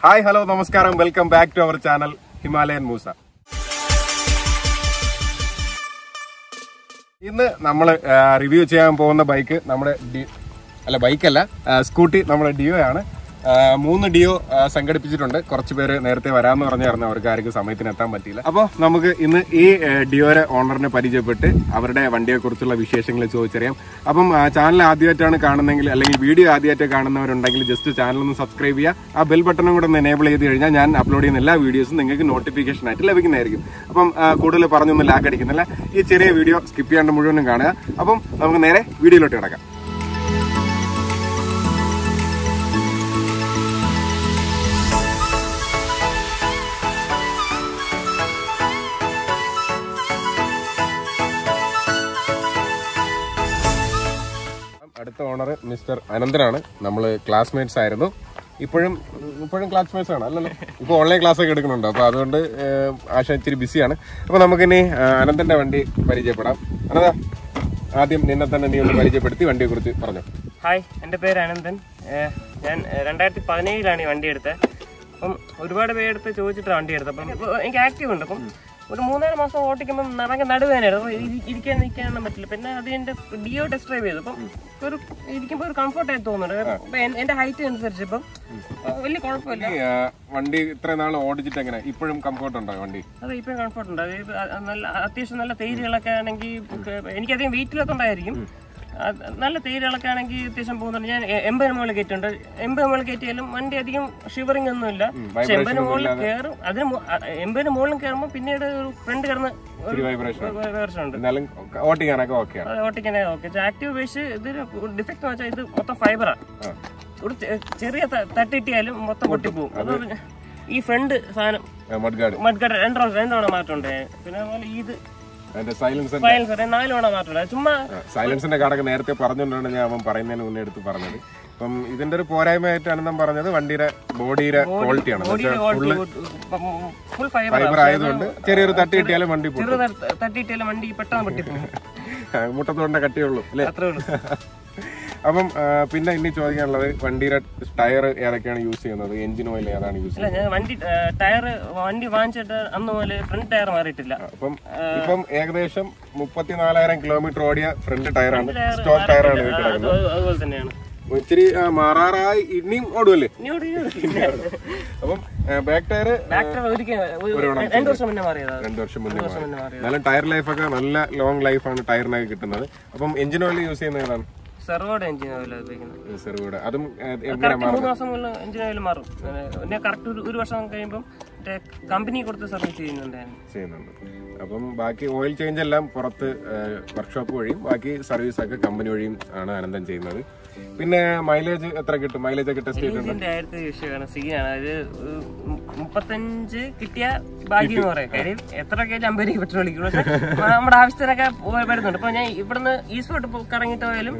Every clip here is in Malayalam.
ഹായ് ഹലോ നമസ്കാരം welcome back to our channel Himalayan Moosa ഇന്ന് നമ്മൾ റിവ്യൂ ചെയ്യാൻ പോകുന്ന ബൈക്ക് നമ്മുടെ ഡി- അല്ല ബൈക്കല്ല സ്കൂട്ടി നമ്മുടെ ഡിയോ ആണ് ആ, മൂന്ന് ഡിയോ ആ, സംഘടിപ്പിച്ചിട്ടുണ്ട് കുറച്ച് പേര് നേരത്തെ വരാമെന്ന് പറഞ്ഞായിരുന്നു അവർക്ക് ആർക്കും സമയത്തിന് എത്താൻ പറ്റിയില്ല അപ്പോൾ നമുക്ക് ഇന്ന് ഈ ആ, ഡിയോയുടെ ഓണറിനെ പരിചയപ്പെട്ട് അവരുടെ വണ്ടിയെ കുറിച്ചുള്ള വിശേഷങ്ങൾ ചോദിച്ചറിയാം അപ്പം ആ, ചാനൽ ആദ്യമായിട്ടാണ് കാണുന്നതെങ്കിൽ അല്ലെങ്കിൽ വീഡിയോ ആദ്യമായിട്ട് കാണുന്നവരുണ്ടെങ്കിൽ ജസ്റ്റ് ചാനൽ ഒന്ന് സബ്സ്ക്രൈബ് ചെയ്യുക ആ ബെൽ ബട്ടണും കൂടെ ഒന്ന് എനേബിൾ ചെയ്ത് കഴിഞ്ഞാൽ ഞാൻ അപ്ലോഡ് ചെയ്യുന്ന എല്ലാ വീഡിയോസും നിങ്ങൾക്ക് നോട്ടിഫിക്കേഷൻ ആയിട്ട് ലഭിക്കുന്നതായിരിക്കും അപ്പം ആ, കൂടുതൽ പറഞ്ഞൊന്നും ലാഗ് അടിക്കുന്നില്ല ഈ ചെറിയ വീഡിയോ സ്കിപ്പ് ചെയ്യാണ്ട് മുഴുവനും കാണുക അപ്പം നമുക്ക് നേരെ വീഡിയോയിലോട്ട് കിടക്കാം അടുത്ത ഓണർ മിസ്റ്റർ അനന്തനാണ് നമ്മൾ ക്ലാസ്മേറ്റ്സ് ആയിരുന്നു ഇപ്പോഴും ഇപ്പോഴും ക്ലാസ്മേറ്റ്സ് ആണ് അല്ലല്ലോ ഇപ്പോൾ ഓൺലൈൻ ക്ലാസ് ഒക്കെ എടുക്കുന്നുണ്ട് അപ്പോൾ അതുകൊണ്ട് ഏഹ്, ആശ ഇച്ചിരി ബിസിയാണ് അപ്പോൾ നമുക്കിനി ആ, അനന്തന്റെ വണ്ടി പരിചയപ്പെടാം അനന്ത ആദ്യം നിന്നെ തന്നെ നീ ഒന്ന് പരിചയപ്പെടുത്തി വണ്ടിയെ കുറിച്ച് പറഞ്ഞു ഹായ് എൻ്റെ പേര് അനന്തൻ ഏഹ് ഞാൻ ഏഹ് രണ്ടായിരത്തി പതിനേഴിലാണ് ഈ വണ്ടി എടുത്തത് അപ്പം ഒരുപാട് പേരെടുത്ത് ചോദിച്ചിട്ടാണ് വണ്ടി എടുത്തത് അപ്പം ഇപ്പൊ എനിക്ക് ആക്റ്റീവ് ഉണ്ട് അപ്പം ഒരു മൂന്നാല് മാസം ഓട്ടിക്കുമ്പം നിറങ്ങി നടുവേനായിരുന്നു അപ്പോൾ ഇരി- ഇരിക്കാൻ നിൽക്കാനൊന്നും പറ്റില്ല പിന്നെ അത് എൻ്റെ ഡിയോ ടെസ്റ്റ് ഡ്രൈവ് ചെയ്തു അപ്പം ഒരു ഇരിക്കുമ്പോൾ ഒരു കംഫർട്ടായി തോന്നുന്നുണ്ട് അപ്പം എൻ- എൻ്റെ ഹൈറ്റ് അനുസരിച്ച് ഇപ്പം ഏഹ് വലിയ കുഴപ്പമില്ല ഈ, ആ, വണ്ടി ഇത്ര നാൾ ഓടിച്ചിട്ട് എങ്ങനെ ഇപ്പോഴും കംഫർട്ട് ഉണ്ടോ വണ്ടി അത് ഇപ്പം കംഫർട്ട് ഉണ്ട് അത് ഇത് അ- നല്ല അത്യാവശ്യം നല്ല തേരുകളൊക്കെ ആണെങ്കിൽ എനിക്കധികം വെയിറ്റിലൊക്കെ അത് നല്ല തേരുകളൊക്കെ ആണെങ്കിൽ അത്യാവശ്യം പോകുന്നുണ്ട് ഞാൻ എ- എൺപതിന് മുകളിൽ കയറ്റുണ്ട് എൺപത് മുകളിൽ കയറ്റിയാലും വണ്ടി അധികം ഷിവറിംഗ് ഒന്നുമില്ല പക്ഷെ എൺപതിന് മുകളിൽ കയറും അതിന് മു- അ- എൺപതിന് മുകളിൽ കയറുമ്പോൾ പിന്നീട് ഒരു ഫ്രണ്ട് കിടന്ന് ഒരു വൈബ്രേഷൻ വേർഷൻ ഉണ്ട് എന്നാലും ഓട്ടിക്കാനൊക്കെ ഓക്കെയാണ് അത് ഓട്ടിക്കാനേ ഓക്കെ ആക്റ്റീവ് ബേസ് ഇതൊരു ഡിഫക്റ്റ് എന്ന് വെച്ചാൽ ഇത് മൊത്തം ഫൈബറാണ് ഒരു ചെ- ചെറിയ ത- തട്ടിട്ടിയാലും മൊത്തം പൊട്ടിപ്പോവും അത് ഈ ഫ്രണ്ട് സാധനം മഡ് ഗാർഡ് മഡ്ഗഡ് രണ്ടോ രണ്ടോണം മാറ്റമുണ്ട് പിന്നെ അതുപോലെ ഇത് അതിന്റെ സൈലൻസർ സൈലൻസർ നാലോണം മാറ്റമുണ്ട് അത് ചുമ്മാ സൈലൻസിന്റെ കാർഡൊക്കെ നേരത്തെ പറഞ്ഞുകൊണ്ടാണ് ഞാൻ അവൻ പറയുന്നതിന് മുന്നേ എടുത്ത് പറഞ്ഞത് അപ്പം ഇതിന്റെ ഒരു പോരായ്മയായിട്ട് അനന്തം പറഞ്ഞത് വണ്ടിയുടെ ബോഡിയുടെ ക്വാളിറ്റിയാണ് ബോഡിയുടെ ഫുൾ ഫൈബർ ഫൈബർ ആയതുകൊണ്ട് ചെറിയൊരു തട്ടി കിട്ടിയാലും വണ്ടി പോകും ചെറു തട്ടിയിട്ടാലും വണ്ടി പെട്ടെന്ന് പൊട്ടിപ്പോകും മുട്ടത്തോണ്ട കട്ടിയുള്ളൂ അല്ലേ അത്രേ ഉള്ളൂ അപ്പം ആ, പിന്നെ ഇനി ചോദിക്കാനുള്ളത് വണ്ടിയുടെ ടയർ ഏതൊക്കെയാണ് യൂസ് ചെയ്യുന്നത് എഞ്ചിൻ ഓയിൽ ഏതാണ് യൂസ് അല്ല ഞാൻ വണ്ടി ടയർ വണ്ടി വാങ്ങിച്ചിട്ട് അന്ന് മുതൽ ഫ്രണ്ട് ടയർ മാറിയിട്ടില്ല അപ്പം ഇപ്പം ഏകദേശം മുപ്പത്തിനാലായിരം കിലോമീറ്റർ ഓടിയ ഫ്രണ്ട് ടയറാണ് സ്റ്റോക്ക് ടയറാണ് ഇത് കിടക്കുന്നത് അത് അതുപോലെ തന്നെയാണ് ഇച്ചിരി ആ, മാറാറായി ഇനിയും ഓടുമല്ലേ ഇനിയോട് ഇനിയോട് അപ്പം ബാക്ക് ടയർ ബാക്ടർ ഒരിക്കൽ രണ്ടു വർഷം മുന്നേ മാറിയതാണ് രണ്ടു വർഷം മുന്നേ മാറി. മുന്നേ മാറിയത് എന്നാലും ടയർ ലൈഫൊക്കെ നല്ല ലോങ് ലൈഫാണ് ടയറിനൊക്കെ കിട്ടുന്നത് അപ്പം എഞ്ചിൻ ഓയിൽ യൂസ് ചെയ്യുന്ന ഏതാണ് സെർവോഡ് എഞ്ചിൻ ഓയിൽ ഉപയോഗിക്കുന്നത് സെർവൂടെ അതും ഏ, എങ്ങനെ കറക്റ്റ് മൂന്ന് മാസം മുതൽ എഞ്ചിൻ ഓയിൽ മാറും പിന്നെ കറക്റ്റ് ഒരു ഒരു വർഷം കഴിയുമ്പം മറ്റേ കമ്പനി കൊടുത്ത് സർവീസ് ചെയ്യുന്നുണ്ട് ഞാൻ ചെയ്യുന്നുണ്ട് അപ്പം ബാക്കി ഓയിൽ ചേഞ്ച് എല്ലാം പുറത്ത് വർക്ക്ഷോപ്പ് വഴിയും ബാക്കി സർവീസ് ഒക്കെ കമ്പനി വഴിയും ആണ് അനന്തം ചെയ്യുന്നത് പിന്നെ മൈലേജ് എത്ര കിട്ടും മൈലേജ് ഒക്കെ ടെസ്റ്റ് ചെയ്തിട്ടുണ്ട് ഇതിന്റെ ആയിരത്തി വിഷയമാണ് സിഗിയാണ് അത് ഒരു മു- മുപ്പത്തഞ്ച് കിട്ടിയ ഭാഗ്യം എന്ന് പറയാം കാര്യം എത്ര കേട്ട് അമ്പത് രൂപ പെട്രോൾ അടിക്കും പക്ഷെ നമ്മുടെ ആവശ്യത്തിനൊക്കെ പോയി വരുന്നുണ്ട് ഇപ്പൊ ഞാൻ ഇവിടുന്ന് ഈ സ്പോട്ട് കറങ്ങിയിട്ട് പോയാലും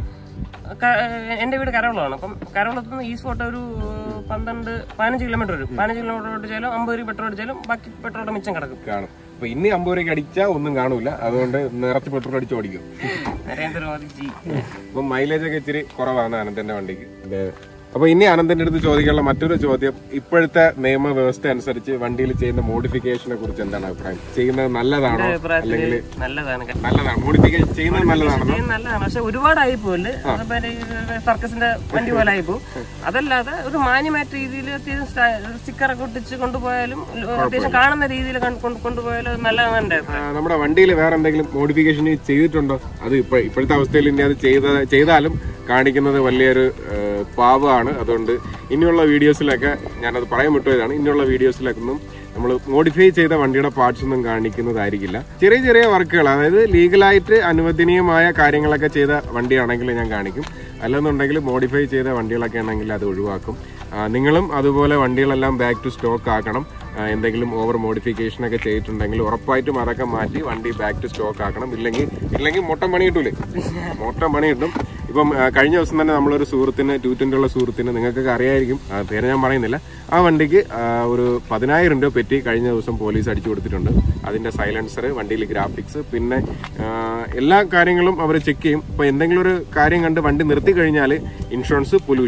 ക- എന്റെ വീട് കരവളമാണ് അപ്പം കരവളത്ത് നിന്ന് ഈ സ്പോട്ട് ഒരു പന്ത്രണ്ട് പതിനഞ്ച് കിലോമീറ്റർ വരും പതിനഞ്ച് കിലോമീറ്റർ ഓടിച്ചാലും അമ്പത് രൂപ പെട്രോൾ അടിച്ചാലും ബാക്കി പെട്രോളുടെ മിച്ചം കിടക്കും കാണും അപ്പൊ ഇനി അമ്പത് രൂപയ്ക്ക് അടിച്ചാൽ ഒന്നും കാണൂല അതുകൊണ്ട് നിറച്ച് പെട്രോൾ അടിച്ച് ഓടിക്കും നരേന്ദ്രമോദി ജി അപ്പം മൈലേജ് ഒക്കെ ഇച്ചിരി കുറവാണ് അനന്തന്റെ വണ്ടിക്ക് അപ്പൊ ഇനി അനന്തന്റെ അടുത്ത് ചോദിക്കാനുള്ള മറ്റൊരു ചോദ്യം ഇപ്പോഴത്തെ നിയമവ്യവസ്ഥ അനുസരിച്ച് വണ്ടിയിൽ ചെയ്യുന്ന മോഡിഫിക്കേഷനെ കുറിച്ച് എന്താണ് അഭിപ്രായം ചെയ്യുന്നത് നല്ലതാണോ അല്ലെങ്കിൽ അഭിപ്രായത്തില് നല്ലതാണ് നല്ലതാണ് മോഡിഫിക്കേഷൻ ചെയ്യുന്നത് നല്ലതാണെന്നോ ഇത് നല്ലതാണ് പക്ഷെ ഒരുപാട് ആയിപ്പോലെ സർക്കസിന്റെ വണ്ടി പോലെ ആയിപ്പോ അതല്ലാതെ ഒരു മാന്യമായിട്ട് രീതിയിൽ അത്യാവശ്യം സ്റ്റിക്കറൊക്കെ ഒട്ടിച്ച് കൊണ്ടുപോയാലും അത്യാവശ്യം കാണുന്ന രീതിയിൽ കൊണ്ടുപോയാലും അത് നല്ലതാണ് എന്റെ ആ, അഭിപ്രായം നമ്മുടെ വണ്ടിയിൽ വേറെ എന്തെങ്കിലും മോഡിഫിക്കേഷൻ ചെയ്തിട്ടുണ്ടോ അത് ഇപ്പൊ ഇപ്പോഴത്തെ അവസ്ഥയിൽ ഇനി അത് ചെയ്ത ചെയ്താലും കാണിക്കുന്നത് വലിയൊരു ആ, പാവമാണ് അതുകൊണ്ട് ഇനിയുള്ള വീഡിയോസിലൊക്കെ ഞാനത് പറയാൻ വിട്ടുപോയതാണ് ഇനിയുള്ള വീഡിയോസിലൊക്കെ നമ്മൾ മോഡിഫൈ ചെയ്ത വണ്ടിയുടെ പാർട്സ് ഒന്നും കാണിക്കുന്നതായിരിക്കില്ല ചെറിയ ചെറിയ വർക്കുകൾ അതായത് ലീഗലായിട്ട് അനുവദനീയമായ കാര്യങ്ങളൊക്കെ ചെയ്ത വണ്ടിയാണെങ്കിൽ ഞാൻ കാണിക്കും അല്ലെന്നുണ്ടെങ്കിൽ മോഡിഫൈ ചെയ്ത വണ്ടികളൊക്കെ ആണെങ്കിൽ അത് ഒഴിവാക്കും ആ, നിങ്ങളും അതുപോലെ വണ്ടികളെല്ലാം ബാക്ക് ടു സ്റ്റോക്ക് ആക്കണം ആ, എന്തെങ്കിലും ഓവർ മോഡിഫിക്കേഷൻ ഒക്കെ ചെയ്തിട്ടുണ്ടെങ്കിൽ ഉറപ്പായിട്ടും അതൊക്കെ മാറ്റി വണ്ടി ബാക്ക് ടു സ്റ്റോക്ക് ആക്കണം ഇല്ലെങ്കിൽ ഇല്ലെങ്കിൽ മൊട്ടം പണി കിട്ടൂലേ മൊട്ടം പണി കിട്ടും ഇപ്പം ആ, കഴിഞ്ഞ ദിവസം തന്നെ നമ്മളൊരു സുഹൃത്തിന് ടൂ ട്വൻ്റി ഉള്ള സുഹൃത്തിന് നിങ്ങൾക്കൊക്കെ അറിയായിരിക്കും ആ, പേര് ഞാൻ പറയുന്നില്ല ആ വണ്ടിക്ക് ആ, ഒരു പതിനായിരം രൂപ പെറ്റി കഴിഞ്ഞ ദിവസം പോലീസ് അടിച്ചു കൊടുത്തിട്ടുണ്ട് അതിന്റെ സൈലൻസർ വണ്ടിയിൽ ഗ്രാഫിക്സ് പിന്നെ ആ, എല്ലാ കാര്യങ്ങളും അവർ ചെക്ക് ചെയ്യും ഇപ്പോൾ എന്തെങ്കിലും ഒരു കാര്യം കണ്ട് വണ്ടി നിർത്തി കഴിഞ്ഞാൽ ഇൻഷുറൻസ് പൊല്യൂഷൻ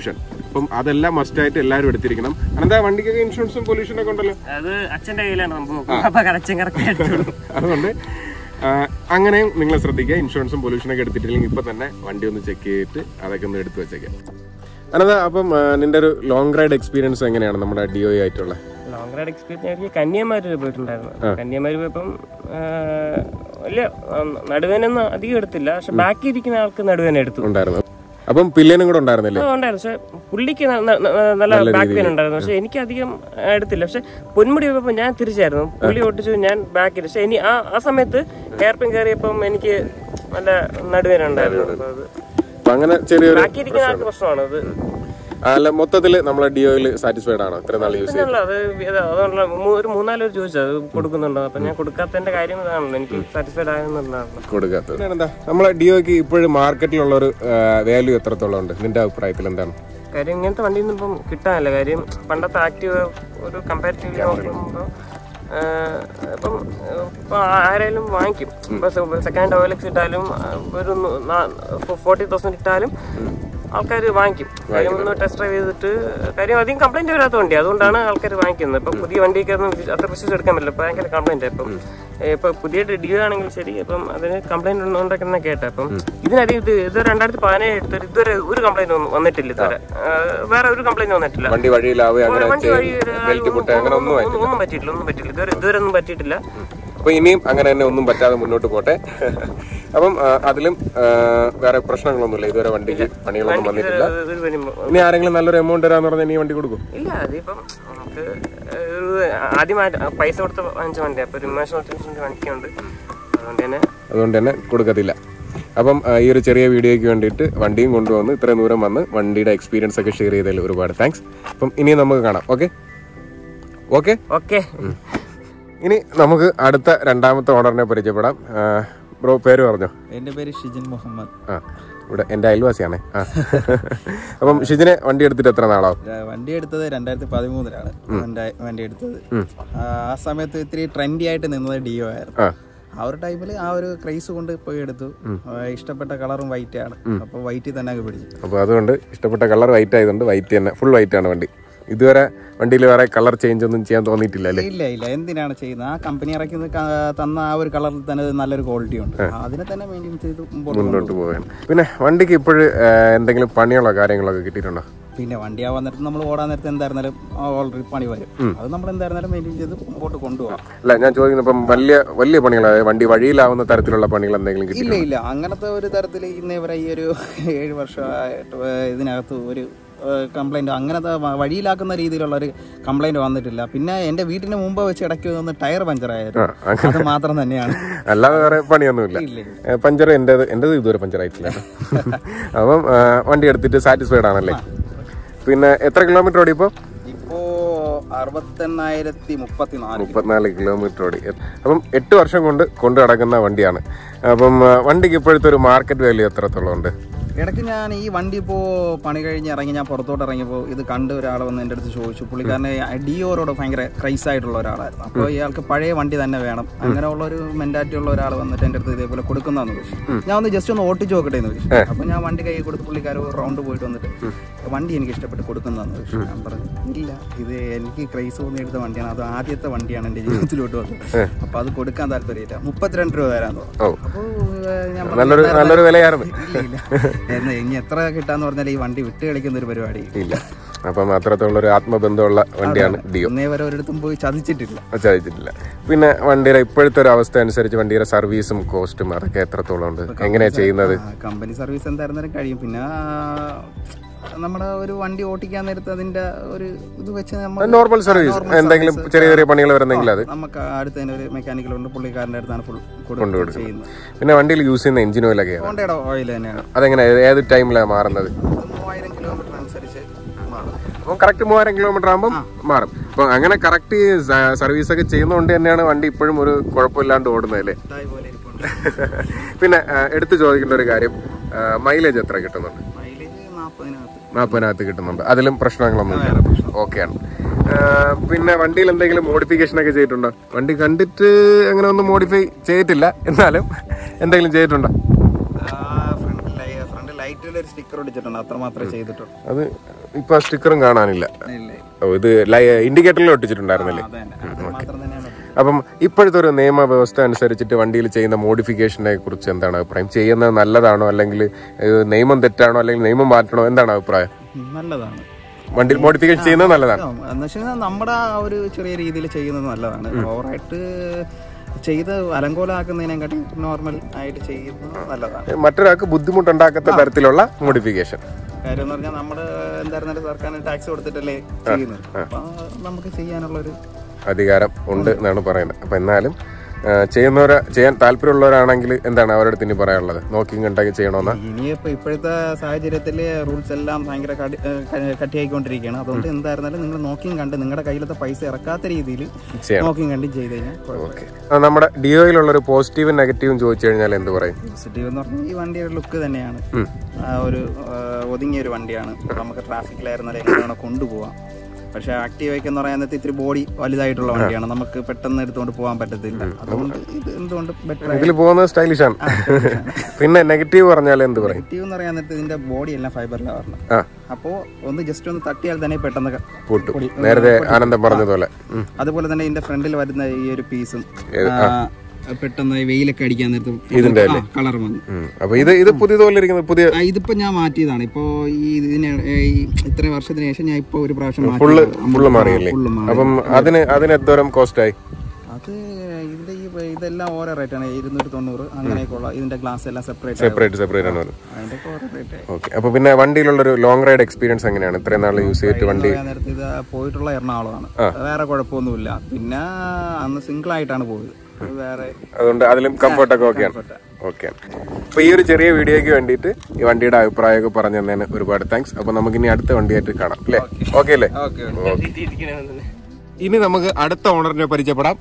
അപ്പം അതെല്ലാം മസ്റ്റായിട്ട് എല്ലാവരും എടുത്തിരിക്കണം അനന്താ വണ്ടിക്കൊക്കെ ഇൻഷുറൻസും പൊല്യൂഷനും ഒക്കെ ഉണ്ടല്ലോ അത് അച്ഛന്റെ കയ്യിലാണ് സംഭവം അപ്പൊ കറച്ചും കറക്റ്റ് എടുത്തോളൂ അതുകൊണ്ട് ആ, അങ്ങനെയും നിങ്ങൾ ശ്രദ്ധിക്കുക ഇൻഷുറൻസും പൊല്യൂഷനൊക്കെ എടുത്തിട്ടില്ലെങ്കിൽ ഇപ്പൊ തന്നെ വണ്ടി ഒന്ന് ചെക്ക് ചെയ്തിട്ട് അതൊക്കെ ഒന്ന് എടുത്തു വെച്ചേക്കാം അനന്ത അപ്പം ആ, നിന്റെ ഒരു ലോങ് റൈഡ് എക്സ്പീരിയൻസ് എങ്ങനെയാണ് നമ്മുടെ ഡി ഒ ആയിട്ടുള്ള ലോങ് റൈഡ് എക്സ്പീരിയൻസ് എനിക്ക് കന്യാകുമാരി പോയിട്ടുണ്ടായിരുന്നു കന്യാകുമാരി പോയപ്പം ആ, വലിയ ആ, നടുവേനൊന്നും അധികം എടുത്തില്ല പക്ഷെ ബാക്കി ഇരിക്കുന്ന ആൾക്ക് നടുവേന എടുത്തു ഉണ്ടായിരുന്നു അപ്പം പില്ലിയനും കൂടെ ഉണ്ടായിരുന്നില്ലേ ആ, ഉണ്ടായിരുന്നു പക്ഷെ പുള്ളിക്ക് ന- ന- ന- നല്ല ബാക്ക് പെയിൻ ഉണ്ടായിരുന്നു പക്ഷെ എനിക്ക് അധികം എടുത്തില്ല പക്ഷെ പൊന്മുടി പോയപ്പോ ഞാൻ തിരിച്ചായിരുന്നു പുള്ളി ഓട്ടിച്ചു ഞാൻ ബാക്കിൽ പക്ഷെ ഇനി ആ ആ സമയത്ത് ഹെയർ പിൻ കയറിയപ്പം എനിക്ക് നല്ല നടുവേന ഉണ്ടായിരുന്നു അപ്പൊ അത് അപ്പൊ അങ്ങനെ ചെറിയൊരു ബാക്കി ഇരിക്കുന്ന ആൾക്ക് പ്രശ്നമാണ് അത് ആ, അല്ല മൊത്തത്തിൽ നമ്മളെ ഡി ഒയിൽ സാറ്റിസ്ഫൈഡ് ആണോ ഇത്ര നാൾ യൂസ് പിന്നല്ല അത് ഇത് അതുകൊണ്ടല്ല മൂ- ഒരു മൂന്നാല് പേര് ചോദിച്ചു അത് കൊടുക്കുന്നുണ്ടോ അപ്പൊ ഞാൻ കൊടുക്കാത്തതിന്റെ കാര്യം ഇതാണല്ലോ എനിക്ക് സാറ്റിസ്ഫൈഡ് ആയെന്നുണ്ടായിരുന്നു കൊടുക്കാത്തത് എന്താ നമ്മളെ ഡി ഒക്ക് ഇപ്പോഴും മാർക്കറ്റിലുള്ള ഒരു വാല്യൂ എത്രത്തോളം ഉണ്ട് നിന്റെ അഭിപ്രായത്തിൽ എന്താണ് കാര്യം ഇങ്ങനത്തെ വണ്ടിയൊന്നും ഇപ്പം കിട്ടാനില്ല കാര്യം പണ്ടത്തെ ആക്റ്റീവ് ഒരു കമ്പാരിറ്റീവ്ലി നോക്കുമ്പോൾ ഇപ്പം ഇപ്പം ആരായാലും വാങ്ങിക്കും ഇപ്പം സെക്കൻഡ് ഹാൻഡ് ഓയിലക്സ് ഇട്ടാലും ആ, ഒരു ഫോർട്ടി തൗസൻഡ് ഇട്ടാലും ആൾക്കാർ വാങ്ങിക്കും കാര്യം ഒന്ന് ടെസ്റ്റ് ഡ്രൈവ് ചെയ്തിട്ട് കാര്യം അധികം കംപ്ലൈന്റ് വരാത്ത വണ്ടി അതുകൊണ്ടാണ് ആൾക്കാർ വാങ്ങിക്കുന്നത് ഇപ്പം പുതിയ വണ്ടിയൊക്കെ ഒന്നും വിശ്വ- അത്ര വിശ്വസിച്ച് എടുക്കാൻ പറ്റില്ല ഇപ്പം ഭയങ്കര കംപ്ലൈന്റ് ഇപ്പം ഇപ്പൊ പുതിയ ഡിയോ ആണെങ്കിൽ ശരി ഇപ്പം അതിന് കംപ്ലൈന്റ് ഉണ്ടോണ്ടെന്ന് കേട്ടെ അപ്പം ഇതിനധികം ഇത് ഇത് രണ്ടായിരത്തി പതിനേഴ് എടുത്തൊരു ഇതുവരെ ഒരു കംപ്ലൈന്റ് വന്നിട്ടില്ല ഇതുവരെ ആ, വേറെ ഒരു കംപ്ലൈന്റ് വന്നിട്ടില്ല വണ്ടി വഴിയിലാവുക അങ്ങനെ വണ്ടി വഴി ബെൽറ്റ് പൊട്ടുക അങ്ങനെ ഒന്നും ഒന്നും ഒന്നും പറ്റിയിട്ടില്ല ഒന്നും പറ്റിയില്ല ഇതുവരെ ഇതുവരെ ഒന്നും പറ്റിയിട്ടില്ല അപ്പൊ ഇനിയും അങ്ങനെ തന്നെ ഒന്നും പറ്റാതെ മുന്നോട്ട് പോട്ടെ അപ്പം ആ, അതിലും ആ, വേറെ പ്രശ്നങ്ങളൊന്നുമില്ല ഇതുവരെ വണ്ടിക്ക് പണികളൊന്നും വന്നിട്ടില്ല ഇത് ഒരു വരും- ഇനി ആരെങ്കിലും നല്ലൊരു എമൗണ്ട് തരാന്ന് പറഞ്ഞാൽ നീ വണ്ടി കൊടുക്കും ഇല്ല അതിപ്പം നമുക്ക് ഒരു ആദ്യമായിട്ട് പൈസ കൊടുത്ത് വാങ്ങിച്ച വണ്ടി അപ്പൊ ഒരു ഇമോഷണൽ ടെൻഷൻ്റെ വണ്ടിയുണ്ട് അതുകൊണ്ട് തന്നെ അതുകൊണ്ട് തന്നെ കൊടുക്കത്തില്ല അപ്പം ആ, ഈ ഒരു ചെറിയ വീഡിയോയ്ക്ക് വേണ്ടിയിട്ട് വണ്ടിയും കൊണ്ടുവന്ന് ഇത്രയും ദൂരം വന്ന് വണ്ടിയുടെ എക്സ്പീരിയൻസ് ഒക്കെ ഷെയർ ചെയ്തതിൽ ഒരുപാട് താങ്ക്സ് അപ്പം ഇനിയും നമുക്ക് കാണാം ഓക്കെ ഓക്കെ ഓക്കെ ഇനി നമുക്ക് അടുത്ത രണ്ടാമത്തെ ഓർഡറിനെ പരിചയപ്പെടാം ബ്രോ പേര് പറഞ്ഞോ എൻ്റെ പേര് ഷിജിൻ മുഹമ്മദ് ആ ഇവിടെ എൻ്റെ അയൽവാസിയാണേ ആ അപ്പം ഷിജിനെ വണ്ടി എടുത്തിട്ട് എത്ര നാളാവും ര- വണ്ടി എടുത്തത് രണ്ടായിരത്തി പതിമൂന്നിലാണ് വണ്ടി എടുത്തത് ആ ആ സമയത്ത് ഇത്തിരി ട്രെൻഡി ആയിട്ട് നിന്നത് ഡിയോ ആയിരുന്നു ആ ആ ഒരു ടൈമിൽ ആ ഒരു ക്രൈസ് കൊണ്ട് പോയി എടുത്തു ആ, ഇഷ്ടപ്പെട്ട കളറും വൈറ്റ് ആണ് അപ്പോൾ വൈറ്റിൽ തന്നെ അങ്ങ് പിടിച്ചു അപ്പോൾ അതുകൊണ്ട് ഇഷ്ടപ്പെട്ട കളർ വൈറ്റ് ആയതുകൊണ്ട് വൈറ്റ് തന്നെ ഫുൾ വൈറ്റ് ആണ് വണ്ടി ഇതുവരെ വണ്ടിയിൽ വേറെ കളർ ചേഞ്ച് ഒന്നും ചെയ്യാൻ തോന്നിയിട്ടില്ല അല്ലേ ഇല്ല ഇല്ല എന്തിനാണ് ചെയ്യുന്നത് ആ കമ്പനി ഇറക്കുന്ന ക- തന്ന ആ ഒരു കളറിൽ തന്നെ നല്ലൊരു ക്വാളിറ്റി ഉണ്ട് അതിനെ തന്നെ മെയിൻറ്റെയിൻ ചെയ്ത് മുമ്പോട്ട് മുന്നോട്ട് പോവുകയാണ് പിന്നെ വണ്ടിക്ക് ഇപ്പോഴും എന്തെങ്കിലും പണികളോ കാര്യങ്ങളൊക്കെ കിട്ടിയിട്ടുണ്ടോ പിന്നെ വണ്ടി ആവാൻ നേരത്ത് നമ്മൾ ഓടാൻ നേരത്ത് എന്തായിരുന്നാലും ഓൾറെഡി പണി വരും അത് നമ്മൾ എന്തായിരുന്നാലും മെയിൻറ്റെയിൻ ചെയ്ത് മുമ്പോട്ട് കൊണ്ടുപോകാം അല്ല ഞാൻ ചോദിക്കുന്നത് ഇപ്പം വലിയ വലിയ പണികൾ അതായത് വണ്ടി വഴിയിലാവുന്ന തരത്തിലുള്ള പണികൾ എന്തെങ്കിലും കിട്ടി ഇല്ല ഇല്ല അങ്ങനത്തെ ഒരു തരത്തിൽ ഇന്നേ വരെ ഈ ഒരു ഏഴ് വർഷമായിട്ട് ഇതിനകത്ത് ഒരു കംപ്ലൈന്റ് അങ്ങനത്തെ വ- വഴിയിലാക്കുന്ന രീതിയിലുള്ള ഒരു കംപ്ലൈന്റ് വന്നിട്ടില്ല പിന്നെ എന്റെ വീട്ടിന് മുമ്പ് വെച്ച് ഇടയ്ക്ക് ഒന്ന് ടയർ പഞ്ചറായിരുന്നു അത് മാത്രം തന്നെയാണ് അല്ലാതെ വേറെ പണിയൊന്നുമില്ല ഇല്ല ഏ, പഞ്ചർ എൻ്റെത് എൻ്റെത് ഇതുവരെ പഞ്ചർ ആയിട്ടില്ല കേട്ടോ. അപ്പം ആ, വണ്ടി എടുത്തിട്ട് സാറ്റിസ്ഫൈഡ് ആണല്ലേ പിന്നെ എത്ര കിലോമീറ്റർ ഓടി ഇപ്പോൾ ഇപ്പോ അറുപത്തെണ്ണായിരത്തി മുപ്പത്തിനാല് മുപ്പത്തിനാല് കിലോമീറ്റർ ഓടി അപ്പം എട്ട് വർഷം കൊണ്ട് കൊണ്ടു നടക്കുന്ന വണ്ടിയാണ് അപ്പം ആ, വണ്ടിക്ക് ഇപ്പോഴത്തെ ഒരു മാർക്കറ്റ് വാല്യൂ എത്രത്തോളം ഉണ്ട് ഇടയ്ക്ക് ഞാൻ ഈ വണ്ടി ഇപ്പോൾ പണി കഴിഞ്ഞ് ഇറങ്ങി ഞാൻ പുറത്തോട്ട് ഇറങ്ങിയപ്പോൾ ഇത് കണ്ട് ഒരാൾ വന്ന് എൻ്റെ അടുത്ത് ചോദിച്ചു പുള്ളിക്കാരനെ ഡിയോരോട് ഭയങ്കര ക്രൈസ് ആയിട്ടുള്ള ഒരാളായിരുന്നു അപ്പോൾ ഇയാൾക്ക് പഴയ വണ്ടി തന്നെ വേണം അങ്ങനെയുള്ള ഒരു മെന്റാലിറ്റി ഉള്ള ഒരാൾ വന്നിട്ട് എൻ്റെ അടുത്ത് ഇതേപോലെ കൊടുക്കുന്നതെന്ന് ചോദിച്ചു ഞാൻ ഒന്ന് ജസ്റ്റ് ഒന്ന് ഓട്ടിച്ച് നോക്കട്ടെ എന്ന് ചോദിച്ചു അപ്പോൾ ഞാൻ വണ്ടി കൈ കൊടുത്ത് പുള്ളിക്കാർ ഒരു റൗണ്ട് പോയിട്ട് വന്നിട്ട് വണ്ടി എനിക്ക് ഇഷ്ടപ്പെട്ട് കൊടുക്കുന്നതെന്ന് ചോദിച്ചു ഞാൻ പറഞ്ഞു ഇല്ല ഇത് എനിക്ക് ക്രൈസ് തോന്നി എടുത്ത വണ്ടിയാണ് അത് ആദ്യത്തെ വണ്ടിയാണ് എൻ്റെ ജീവിതത്തിലോട്ട് വന്നത് അപ്പോൾ അത് കൊടുക്കാൻ താല്പര്യമില്ല മുപ്പത്തിരണ്ട് രൂപ തരാമെന്ന് പറഞ്ഞു ഓ അപ്പോൾ ഞാൻ പറഞ്ഞു, നല്ലൊരു നല്ലൊരു വിലയായിരുന്നു ഇല്ല ഇല്ല എന്ന് ഇനി എത്ര കിട്ടാന്ന് പറഞ്ഞാൽ ഈ വണ്ടി വിട്ട് കളിക്കുന്ന ഒരു പരിപാടി ഇല്ല അപ്പം അത്രത്തോളം ഒരു ആത്മബന്ധമുള്ള വണ്ടിയാണ് ഡിയോ ഒന്നേ വരെ ഒരിടത്തും പോയി ചതിച്ചിട്ടില്ല ചതിച്ചിട്ടില്ല പിന്നെ വണ്ടിയുടെ ഇപ്പോഴത്തെ ഒരു അവസ്ഥ അനുസരിച്ച് വണ്ടിയുടെ സർവീസും കോസ്റ്റും അതൊക്കെ എത്രത്തോളം ഉണ്ട് എങ്ങനെയാ ചെയ്യുന്നത് ആ, കമ്പനി സർവീസ് എന്തായിരുന്നാലും കഴിയും പിന്നെ ആ, നമ്മുടെ ഒരു വണ്ടി ഓട്ടിക്കാൻ നേരത്ത് അതിന്റെ ഒരു ഇത് വെച്ച് നമ്മൾ നോർമൽ സർവീസ് എന്തെങ്കിലും ചെറിയ ചെറിയ പണികൾ വരുന്നെങ്കിൽ അത് നമുക്ക് അടുത്ത് തന്നെ ഒരു മെക്കാനിക്കൽ ഉണ്ട് പുള്ളിക്കാരൻ്റെ അടുത്താണ് ഫുൾ കൊണ്ടുകൊടുക്കും. ചെയ്യുന്നത് പിന്നെ വണ്ടിയിൽ യൂസ് ചെയ്യുന്ന എഞ്ചിൻ ഓയിലൊക്കെയാണ് ഹോണ്ടയുടെ ഓയിൽ തന്നെയാണ് അതെങ്ങനെ ഏത് ടൈമിലാണ് മാറുന്നത് അത് മൂവായിരം കിലോമീറ്റർ അനുസരിച്ച് മാറും അപ്പം കറക്റ്റ് മൂവായിരം കിലോമീറ്റർ ആകുമ്പോൾ മാറും അപ്പം അങ്ങനെ കറക്റ്റ് സർവീസ് ഒക്കെ ചെയ്യുന്നതുകൊണ്ട് തന്നെയാണ് വണ്ടി ഇപ്പോഴും ഒരു കുഴപ്പമില്ലാണ്ട് ഓടുന്നത് അല്ലേ ഇതായപോലെ ഇരിപ്പുണ്ട് പിന്നെ ആ, എടുത്തു ചോദിക്കേണ്ട ഒരു കാര്യം മൈലേജ് എത്ര കിട്ടുന്നുണ്ട് മൈലേജ് നാൽപ്പതിനകത്ത് നാൽപ്പതിനകത്ത് കിട്ടുന്നുണ്ട് അതിലും പ്രശ്നങ്ങളൊന്നും ഓക്കെയാണ് പിന്നെ വണ്ടിയിൽ എന്തെങ്കിലും മോഡിഫിക്കേഷൻ ഒക്കെ ചെയ്തിട്ടുണ്ടോ വണ്ടി കണ്ടിട്ട് അങ്ങനെ ഒന്നും മോഡിഫൈ ചെയ്തിട്ടില്ല എന്നാലും എന്തെങ്കിലും ചെയ്തിട്ടുണ്ടോ ഫ്രണ്ട് ഫ്രണ്ട് ലൈറ്റിൽ ഒരു സ്റ്റിക്കർ ഒടിച്ചിട്ടുണ്ട് അത്ര മാത്രമേ ചെയ്തിട്ടുള്ളൂ അത് ഇപ്പൊ ആ സ്റ്റിക്കറും കാണാനില്ല ഇല്ലേ ഓ ഇത് ഇൻഡിക്കേറ്ററിൽ ഒട്ടിച്ചിട്ടുണ്ടായിരുന്നല്ലേ അത് തന്നെ അത് മാത്രം തന്നെയാണ് അപ്പം ഇപ്പോഴത്തെ ഒരു നിയമവ്യവസ്ഥ അനുസരിച്ചിട്ട് വണ്ടിയിൽ ചെയ്യുന്ന മോഡിഫിക്കേഷനെ കുറിച്ച് എന്താണ് അഭിപ്രായം ചെയ്യുന്നത് നല്ലതാണോ അല്ലെങ്കിൽ ഏഹ്, നിയമം തെറ്റാണോ അല്ലെങ്കിൽ നിയമം മാറ്റണോ എന്താണ് അഭിപ്രായം ഉം, നല്ലതാണ് വണ്ടി മോഡിഫിക്കേഷൻ ചെയ്യുന്നത് നല്ലതാണ് എന്ന് വെച്ചാൽ നമ്മുടെ ആ ഒരു ചെറിയ രീതിയിൽ ചെയ്യുന്നത് നല്ലതാണ് ഓവറായിട്ട് ചെയ്ത് അലങ്കോലമാക്കുന്നതിനെക്കാട്ടി നോർമൽ ആയിട്ട് ചെയ്യുന്നത് നല്ലതാണ് മറ്റൊരാൾക്ക് ബുദ്ധിമുട്ടുണ്ടാക്കാത്ത തരത്തിലുള്ള മോഡിഫിക്കേഷൻ കാര്യം എന്ന് പറഞ്ഞാൽ നമ്മൾ എന്തായിരുന്നാലും സർക്കാരിന് ടാക്സ് കൊടുത്തിട്ടല്ലേ ചെയ്യുന്നത് അപ്പൊ നമുക്ക് ചെയ്യാനുള്ള ഒരു അധികാരം ഉണ്ട് എന്നാണ് പറയുന്നത് അപ്പൊ എന്നാലും ആ, ചെയ്യുന്നവരെ ചെയ്യാൻ താല്പര്യമുള്ളവരാണെങ്കിൽ എന്താണ് അവരുടെ അടുത്ത് ഇനി പറയാനുള്ളത് നോക്കിയും കണ്ടാക്കി ചെയ്യണമെന്നാ ഇനിയിപ്പോ ഇപ്പോഴത്തെ സാഹചര്യത്തിൽ റൂൾസ് എല്ലാം ഭയങ്കര കടി- ഏഹ് ക- കട്ടിയായിക്കൊണ്ടിരിക്കുകയാണ് അതുകൊണ്ട് എന്തായിരുന്നാലും നിങ്ങൾ നോക്കിയും കണ്ട് നിങ്ങളുടെ കയ്യിലത്തെ പൈസ ഇറക്കാത്ത രീതിയിൽ ചെയ്യണം നോക്കിയും കണ്ടും ചെയ്ത് കഴിഞ്ഞാൽ കുഴപ്പമില്ല ആ, നമ്മുടെ ഡിയോയിലുള്ള ഒരു പോസിറ്റീവും നെഗറ്റീവും ചോദിച്ചു കഴിഞ്ഞാൽ എന്ത് പറയും പോസിറ്റീവ് എന്ന് പറഞ്ഞാൽ ഈ വണ്ടിയുടെ ലുക്ക് തന്നെയാണ് ഉം. ആ ഒരു ആ, ഒതുങ്ങിയ ഒരു വണ്ടിയാണ് നമുക്ക് ട്രാഫിക്കിലായിരുന്നാലും എങ്ങനെ വേണം കൊണ്ടുപോകാം പക്ഷെ ആക്റ്റീവയ്ക്ക് എന്ന് പറയുന്നത് ഇത്തിരി ബോഡി വലുതായിട്ടുള്ള വണ്ടിയാണ് നമുക്ക് പെട്ടെന്ന് എടുത്തുകൊണ്ട് പോകാൻ പറ്റത്തില്ല അതുകൊണ്ട് ഇത് എന്തുകൊണ്ട് ബെറ്റർ ഇതിൽ പോകുന്നത് സ്റ്റൈലിഷ് ആണ് പിന്നെ നെഗറ്റീവ് പറഞ്ഞാൽ എന്ത് പറയും നെഗറ്റീവ് എന്ന് പറയാൻ നേരത്ത് ഇതിന്റെ ബോഡി എല്ലാം ഫൈബറിലാണ് വരണം ആ അപ്പോൾ ഒന്ന് ജസ്റ്റ് ഒന്ന് തട്ടിയാൽ തന്നെ പെട്ടെന്ന് ക- പൊട്ടു പൊടി- നേരത്തെ ആനന്ദം പറഞ്ഞതുപോലെ ഉം. അതുപോലെ തന്നെ ഇതിന്റെ ഫ്രണ്ടിൽ വരുന്ന ഈ ഒരു പീസും ഏത്? പെട്ടെന്ന് ഈ വെയിലൊക്കെ അടിക്കാൻ നേരത്ത് ഇതിന്റെ അല്ലേ? കളർ വന്നു ഉം. അപ്പൊ ഇത് ഇത് പുതിയതുപോലെ ഇരിക്കുന്നത് പുതിയ ആ, ഇതിപ്പോ ഞാൻ മാറ്റിയതാണ് ഇപ്പോ ഈ ഇതിന് ഈ ഇത്രയും വർഷത്തിന് ശേഷം ഞാൻ ഇപ്പൊ ഒരു പ്രാവശ്യം ഫുള്ള് മാറ്റിയതാണ്. ഫുള്ള് മാറിയല്ലേ ഫുള്ള് മാറി അപ്പം അതിന് അതിന് എന്തോരം കോസ്റ്റ് ആയി അത് ഇതിന്റെ ഈ ഇതെല്ലാം ഓരോ റേറ്റ് ആണ് ഇരുന്നൂറ്റി തൊണ്ണൂറ് അങ്ങനെയൊക്കെ ഉള്ള ഇതിന്റെ ഗ്ലാസ് എല്ലാം സെപ്പറേറ്റ് സെപ്പറേറ്റ് സെപ്പറേറ്റ് ആണ് വരുന്നത് അതിന്റെ ഒക്കെ ഓരോ റേറ്റ് ഓക്കെ അപ്പൊ പിന്നെ വണ്ടിയിലുള്ളൊരു ലോങ് റൈഡ് എക്സ്പീരിയൻസ് എങ്ങനെയാണ് ഇത്രയും നാൾ യൂസ് ചെയ്തിട്ട് വണ്ടി നേരത്തെ ഇത് പോയിട്ടുള്ള എറണാകുളമാണ് വേറെ കുഴപ്പമൊന്നുമില്ല പിന്നെ അന്ന് സിംഗിൾ ആയിട്ടാണ് പോയത് അത് വേറെ അതുകൊണ്ട് അതിലും കംഫർട്ടൊക്കെ ഓക്കെയാണ് ഓക്കെ അപ്പൊ ഈ ഒരു ചെറിയ വീഡിയോയ്ക്ക് വേണ്ടിയിട്ട് ഈ വണ്ടിയുടെ അഭിപ്രായമൊക്കെ പറഞ്ഞു തന്നതിന് ഒരുപാട് താങ്ക്സ് അപ്പൊ നമുക്ക് ഇനി അടുത്ത വണ്ടിയായിട്ട് കാണാം അല്ലേ ഓക്കെ അല്ലേ ഓക്കെ ഇരിക്കണമെന്ന് ഇനി നമുക്ക് അടുത്ത ഓണറിനെ പരിചയപ്പെടാം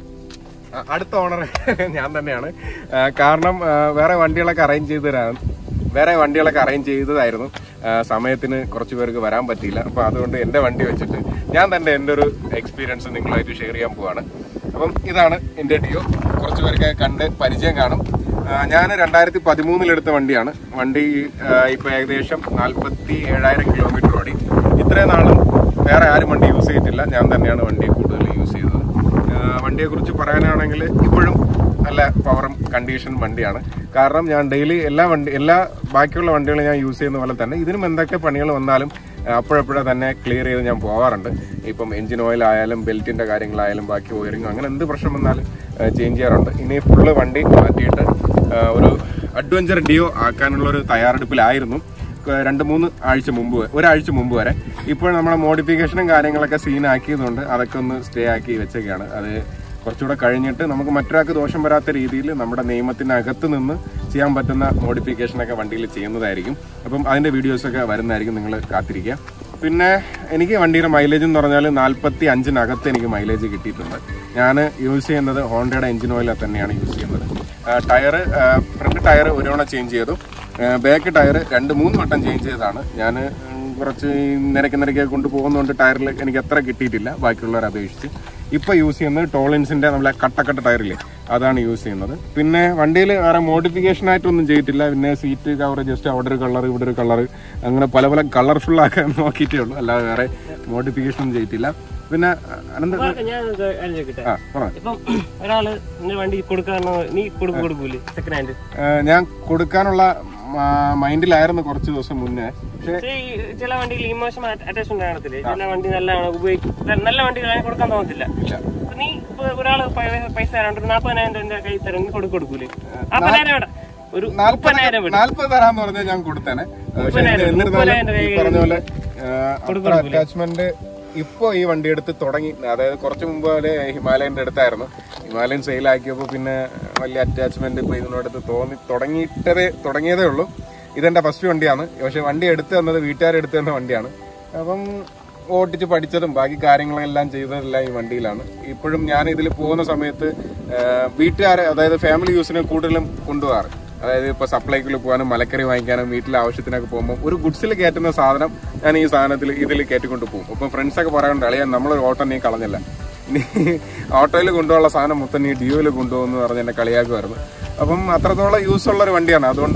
ആ, അടുത്ത ഓണർ ഞാൻ തന്നെയാണ് ആ, കാരണം ആ, വേറെ വണ്ടികളൊക്കെ അറേഞ്ച് ചെയ്ത് തരാൻ വേറെ വണ്ടികളൊക്കെ അറേഞ്ച് ചെയ്തതായിരുന്നു ആ, സമയത്തിന് കുറച്ച് പേർക്ക് വരാൻ പറ്റിയില്ല അപ്പോൾ അതുകൊണ്ട് എൻ്റെ വണ്ടി വെച്ചിട്ട് ഞാൻ തന്നെ എൻ്റെ ഒരു എക്സ്പീരിയൻസ് നിങ്ങളായിട്ട് ഷെയർ ചെയ്യാൻ പോവാണ് അപ്പം ഇതാണ് എൻ്റെ ഡിയോ കുറച്ച് പേർക്ക് കണ്ട് പരിചയം കാണും ഞാൻ രണ്ടായിരത്തി പതിമൂന്നിലെടുത്ത വണ്ടിയാണ് വണ്ടി ഇപ്പോൾ ഏകദേശം നാൽപ്പത്തി ഏഴായിരം കിലോമീറ്റർ ഓടി ഇത്രയും നാളും വേറെ ആരും വണ്ടി യൂസ് ചെയ്തിട്ടില്ല ഞാൻ തന്നെയാണ് വണ്ടി കൂടുതൽ യൂസ് ചെയ്തത് വണ്ടിയെ കുറിച്ച് പറയാനാണെങ്കിൽ ഇപ്പോഴും നല്ല പവറും കണ്ടീഷൻ വണ്ടിയാണ് കാരണം ഞാൻ ഡെയിലി എല്ലാ വണ്ടി എല്ലാ ബാക്കിയുള്ള വണ്ടികളും ഞാൻ യൂസ് ചെയ്യുന്ന പോലെ തന്നെ ഇതിനും എന്തൊക്കെ പണികൾ വന്നാലും അപ്പോഴപ്പോഴേ തന്നെ ക്ലിയർ ചെയ്ത് ഞാൻ പോകാറുണ്ട് ഇപ്പം എഞ്ചിൻ ഓയിൽ ആയാലും ബെൽറ്റിന്റെ കാര്യങ്ങളായാലും ബാക്കി ഓയറിങ്ങും അങ്ങനെ എന്ത് പ്രശ്നം വന്നാലും ചേഞ്ച് ചെയ്യാറുണ്ട് ഇനി ഫുള്ള് വണ്ടി മാറ്റിയിട്ട് ആ, ഒരു അഡ്വഞ്ചർ ഡിയോ ആക്കാനുള്ള ഒരു തയ്യാറെടുപ്പിലായിരുന്നു ക- രണ്ട് മൂന്ന് ആഴ്ച മുമ്പ് വരെ- ഒരാഴ്ച മുമ്പ് വരെ ഇപ്പോൾ നമ്മുടെ മോഡിഫിക്കേഷനും കാര്യങ്ങളൊക്കെ സീൻ ആക്കിയതുകൊണ്ട് അതൊക്കെ ഒന്ന് സ്റ്റേ ആക്കി വെച്ചൊക്കെയാണ് അത് കുറച്ചുകൂടെ കഴിഞ്ഞിട്ട് നമുക്ക് മറ്റൊരാൾക്ക് ദോഷം വരാത്ത രീതിയിൽ നമ്മുടെ നിയമത്തിനകത്ത് നിന്ന് ചെയ്യാൻ പറ്റുന്ന മോഡിഫിക്കേഷനൊക്കെ വണ്ടിയിൽ ചെയ്യുന്നതായിരിക്കും അപ്പം അതിൻ്റെ വീഡിയോസൊക്കെ വരുന്നതായിരിക്കും നിങ്ങൾ കാത്തിരിക്കുക പിന്നെ എനിക്ക് വണ്ടിയുടെ മൈലേജ് എന്ന് പറഞ്ഞാൽ നാൽപ്പത്തി അഞ്ചിനകത്ത് എനിക്ക് മൈലേജ് കിട്ടിയിട്ടുണ്ട് ഞാൻ യൂസ് ചെയ്യുന്നത് ഹോണ്ടയുടെ എഞ്ചിൻ ഓയിൽ തന്നെയാണ് യൂസ് ചെയ്യുന്നത് ടയർ ഫ്രണ്ട് ടയർ ഒരു തവണ ചേഞ്ച് ചെയ്തു ബാക്ക് ടയർ രണ്ട് മൂന്ന് വട്ടം ചേഞ്ച് ചെയ്തതാണ് ഞാൻ കുറച്ച് ഈ നിരക്ക് നിരക്കെ കൊണ്ട് പോകുന്നതുകൊണ്ട് ടയറിൽ എനിക്ക് അത്ര കിട്ടിയിട്ടില്ല ബാക്കിയുള്ളവരെ അപേക്ഷിച്ച് ഇപ്പോൾ യൂസ് ചെയ്യുന്നത് ടോളിൻസിൻ്റെ നമ്മളെ കട്ടക്കട്ട ടയറില്ലേ അതാണ് യൂസ് ചെയ്യുന്നത് പിന്നെ വണ്ടിയിൽ വേറെ മോഡിഫിക്കേഷൻ ആയിട്ടൊന്നും ചെയ്തിട്ടില്ല പിന്നെ സീറ്റ് കവർ ജസ്റ്റ് അവിടെ ഒരു കളർ ഇവിടെ ഒരു കളർ അങ്ങനെ പല പല കളർഫുൾ ആക്കാൻ നോക്കിയിട്ടേ ഉള്ളൂ അല്ലാതെ വേറെ മോഡിഫിക്കേഷൻ ഒന്നും ചെയ്തിട്ടില്ല പിന്നെ അനന്ത ഞാൻ ചോദിക്കട്ടെ ആ പറഞ്ഞു ഇപ്പം ഒരാള് നിന്റെ വണ്ടി കൊടുക്കാനോ നീ കൊടുക്കും കൊടുക്കൂലേ സെക്കൻഡ് ഹാൻഡ് ഏഹ് ഞാൻ കൊടുക്കാനുള്ള മൈൻഡിലായിരുന്നു കുറച്ച് ദിവസം മുന്നേ പക്ഷേ പക്ഷേ ഈ ചില വണ്ടികൾ ഇമോഷൻ അറ്റാച്ച്മെന്റ് കാണത്തില്ലേ ചില വണ്ടി നല്ലതാണ് ഉപയോഗിക്കും നല്ല വണ്ടികളാണ് കൊടുക്കാൻ തോന്നത്തില്ല അപ്പൊ നീ ഇപ്പൊ ഒരാള് പൈ- പൈസ തരാണ്ട് ഒരു നാപ്പതിനായിരം രൂപ കൈ തരാൻ നീ കൊടുക്കും കൊടുക്കൂലേ നാപ്പതിനായിരം വേണ്ട ഒരു മുപ്പതിനായിരം വിടും നാല്പത് തരാന്ന് പറഞ്ഞാൽ ഞാൻ കൊടുത്തേനെ പക്ഷെ എന്ത് എന്നിരുന്നാലും ഈ പറഞ്ഞ പോലെ അറ്റാച്ച്മെന്റ് ഇപ്പൊ ഈ വണ്ടി എടുത്ത് തുടങ്ങി അതായത് കുറച്ച് മുമ്പ് വരെ ഹിമാലയന്റെ അടുത്തായിരുന്നു ഹിമാലയൻ സെയിൽ ആക്കിയപ്പോൾ പിന്നെ വലിയ അറ്റാച്ച്മെന്റ് ഇപ്പൊ ഇതിനോടത്ത് തോന്നി തുടങ്ങിയിട്ടതേ തുടങ്ങിയതേ ഉള്ളൂ ഇതെന്റെ ഫസ്റ്റ് വണ്ടിയാണ് പക്ഷെ വണ്ടി എടുത്തു തന്നത് വീട്ടുകാരെടുത്തു തന്ന വണ്ടിയാണ് അപ്പം ഓട്ടിച്ച് പഠിച്ചതും ബാക്കി കാര്യങ്ങളെല്ലാം ചെയ്തതെല്ലാം ഈ വണ്ടിയിലാണ് ഇപ്പോഴും ഞാൻ ഇതിൽ പോകുന്ന സമയത്ത് വീട്ടുകാരെ അതായത് ഫാമിലി യൂസിന് കൂടുതലും കൊണ്ടുപോകാറ് അതായത് ഇപ്പോൾ സപ്ലൈക്കിൽ പോകാനും മലക്കറി വാങ്ങിക്കാനും വീട്ടിലെ ആവശ്യത്തിനൊക്കെ പോകുമ്പോൾ ഒരു ഗുഡ്സിൽ കയറ്റുന്ന സാധനം ഞാൻ ഈ സാധനത്തിൽ ഇതിൽ കയറ്റിക്കൊണ്ട് പോകും അപ്പം ഫ്രണ്ട്സൊക്കെ പറയാറുണ്ട് അളിയാൻ നമ്മളൊരു ഓട്ടോ നീ കളഞ്ഞല്ല നീ ഓട്ടോയിൽ കൊണ്ടുപോകാനുള്ള സാധനം മൊത്തം നീ ഡിയോയിൽ കൊണ്ടുപോകുന്നു പറഞ്ഞ് എന്നെ കളിയാക്കുമായിരുന്നു അപ്പം അത്രത്തോളം യൂസ് ഉള്ള ഒരു വണ്ടിയാണ് അതുകൊണ്ട്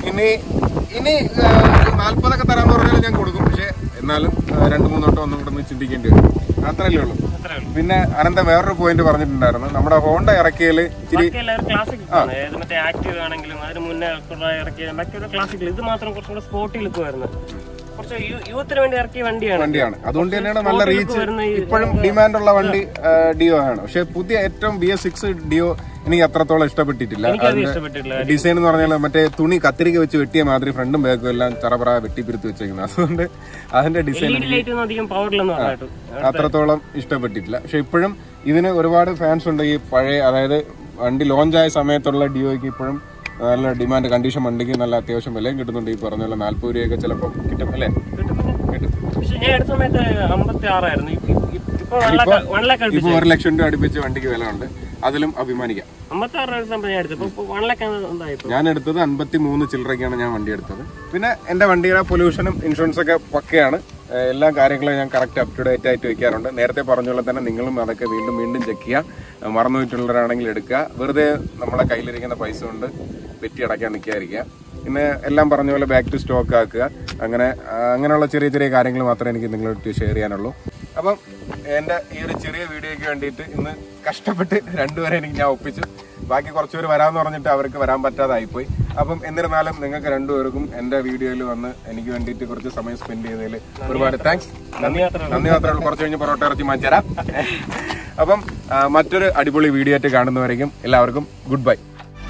ഇനി ഇനി ആ, ഒരു നാല്പതൊക്കെ തരാന്ന് പറഞ്ഞാൽ ഞാൻ കൊടുക്കും പക്ഷെ എന്നാലും ആ, രണ്ട് മൂന്ന് വട്ടം ഒന്നും കൂടെ ഒന്ന് ചിന്തിക്കേണ്ടി വരും അത്രയല്ലേ ഉള്ളൂ അത്രേ ഉള്ളൂ പിന്നെ അനന്ത വേറൊരു പോയിന്റ് പറഞ്ഞിട്ടുണ്ടായിരുന്നു നമ്മുടെ ഹോണ്ട ഇറക്കിയതിൽ ഇച്ചിരി ബാക്കി എല്ലാവരും ക്ലാസിക് ആണ് ഏത് മറ്റേ ആക്റ്റീവ് ആണെങ്കിലും അതിന് മുന്നേ ഉള്ള ഇറക്കിയ ബാക്കി ക്ലാസിക്കൽ ഇത് മാത്രം കുറച്ചും കൂടെ സ്പോർട്ടി ലുക്ക് വരുന്നത് കുറച്ച് യൂ- യൂത്തിന് വേണ്ടി ഇറക്കിയ വണ്ടിയാണ് വണ്ടിയാണ് അതുകൊണ്ട് തന്നെയാണ് നല്ല റീച്ച് വരുന്ന ഈ ഇപ്പോഴും ഡിമാൻഡ് ഉള്ള വണ്ടി ആ, ഡിയോ ആണ് പക്ഷെ പുതിയ ഏറ്റവും ബി എസ് സിക്സ് ഡിയോ എനിക്ക് അത്രത്തോളം ഇഷ്ടപ്പെട്ടിട്ടില്ല എനിക്കത് അതിന്റെ ഇഷ്ടപ്പെട്ടില്ല ഡിസൈൻ എന്ന് പറഞ്ഞാൽ മറ്റേ തുണി കത്തിരിക്ക വെച്ച് വെട്ടിയ മാതിരി ഫ്രണ്ടും ബാക്കും എല്ലാം ചറപറ വെട്ടിപ്പിരുത്തി വെച്ചേക്കുന്നത് അതുകൊണ്ട് അതിന്റെ design L E D light ഒന്നും അധികം പവറില്ലെന്ന് പറഞ്ഞിട്ടു അത്രത്തോളം ഇഷ്ടപ്പെട്ടിട്ടില്ല പക്ഷെ ഇപ്പോഴും ഇതിന് ഒരുപാട് ഫാൻസ് ഉണ്ട് ഈ പഴയ അതായത് വണ്ടി ലോഞ്ച് ആയ സമയത്തുള്ള ഡിയോയ്ക്ക് ഇപ്പോഴും നല്ല ഡിമാൻഡ് കണ്ടീഷൻ വണ്ടിക്ക് നല്ല അത്യാവശ്യം വിലയും കിട്ടുന്നുണ്ട് ഈ പറഞ്ഞ പോലെ നാല്പത് രൂപയൊക്കെ ചിലപ്പോൾ കിട്ടും അല്ലേ കിട്ടും പക്ഷെ ഞാൻ എടുത്ത സമയത്ത് അമ്പത്തി ആറായിരുന്നു ഇപ്പൊ വൺ ലാക്ക് വൺ ലാക്ക് അടുപ്പിച്ചു ഇപ്പൊ ഒരു ലക്ഷം രൂപ അടുപ്പിച്ച് വണ്ടിക്ക് വില ഉണ്ട് അതിലും അഭിമാനിക്കാം അമ്പത്തി ആറ് എടുത്തപ്പോൾ ഞാൻ എടുത്തു ഇപ്പൊ വൺ ലാക്ക് എന്തായിപ്പോ ഞാൻ എടുത്തത് അൻപത്തി മൂന്ന് ചില്ലറയ്ക്കാണ് ഞാൻ വണ്ടി എടുത്തത് പിന്നെ എന്റെ വണ്ടിയുടെ പൊല്യൂഷനും ഇൻഷുറൻസ് ഒക്കെ പക്കയാണ് ഏഹ് എല്ലാ കാര്യങ്ങളും ഞാൻ കറക്റ്റ് അപ് ടു ഡേറ്റ് ആയിട്ട് വെക്കാറുണ്ട് നേരത്തെ പറഞ്ഞ പോലെ തന്നെ നിങ്ങളും അതൊക്കെ വീണ്ടും വീണ്ടും ചെക്ക് ചെയ്യുക ഏഹ് മറന്നുപോയിട്ടുള്ളവരാണെങ്കിൽ എടുക്കുക വെറുതെ നമ്മളെ കയ്യിലിരിക്കുന്ന പൈസ കൊണ്ട് വെറ്റി അടയ്ക്കാൻ നിൽക്കാതിരിക്കുക പിന്നെ എല്ലാം പറഞ്ഞ പോലെ ബാക്ക് ടു സ്റ്റോക്ക് ആക്കുക അങ്ങനെ ആ, അങ്ങനെയുള്ള ചെറിയ ചെറിയ കാര്യങ്ങൾ മാത്രമേ എനിക്ക് നിങ്ങളോട് ഷെയർ ചെയ്യാനുള്ളൂ അപ്പം എൻ്റെ ഈ ഒരു ചെറിയ വീഡിയോയ്ക്ക് വേണ്ടിയിട്ട് ഇന്ന് കഷ്ടപ്പെട്ട് രണ്ടുപേരെ എനിക്ക് ഞാൻ ഒപ്പിച്ചു ബാക്കി കുറച്ചുപേർ വരാമെന്ന് പറഞ്ഞിട്ട് അവർക്ക് വരാൻ പറ്റാതായിപ്പോയി അപ്പം എന്നിരുന്നാലും നിങ്ങൾക്ക് രണ്ടുപേർക്കും എൻ്റെ വീഡിയോയിൽ വന്ന് എനിക്ക് വേണ്ടിയിട്ട് കുറച്ച് സമയം സ്പെൻഡ് ചെയ്തതിൽ ഒരുപാട് താങ്ക്സ് നന്ദി നന്ദി മാത്രമേ ഉള്ളൂ കുറച്ച് കഴിഞ്ഞ് പൊറോട്ട ഇറച്ചി മാറ്റിത്തരാം അപ്പം ആ, മറ്റൊരു അടിപൊളി വീഡിയോ ആയിട്ട് കാണുന്നവരേക്കും എല്ലാവർക്കും ഗുഡ് ബൈ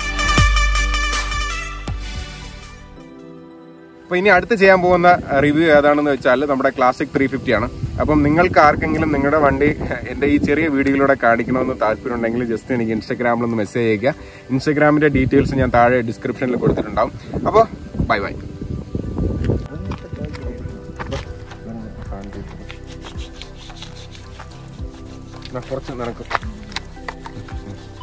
അപ്പോൾ ഇനി അടുത്ത് ചെയ്യാൻ പോകുന്ന റിവ്യൂ ഏതാണെന്ന് വെച്ചാൽ നമ്മുടെ ക്ലാസിക് ത്രീ ഫിഫ്റ്റി ആണ് അപ്പം നിങ്ങൾക്ക് ആർക്കെങ്കിലും നിങ്ങളുടെ വണ്ടി എൻ്റെ ഈ ചെറിയ വീഡിയോയിലൂടെ കാണിക്കണമെന്ന് താല്പര്യമുണ്ടെങ്കിൽ ജസ്റ്റ് എനിക്ക് ഇൻസ്റ്റാഗ്രാമിൽ ഒന്ന് മെസ്സേജ് അയക്കുക ഇൻസ്റ്റാഗ്രാമിൻ്റെ ഡീറ്റെയിൽസ് ഞാൻ താഴെ ഡിസ്ക്രിപ്ഷനിൽ കൊടുത്തിട്ടുണ്ടാവും അപ്പോൾ ബൈ ബൈ കുറച്ച് നടക്കും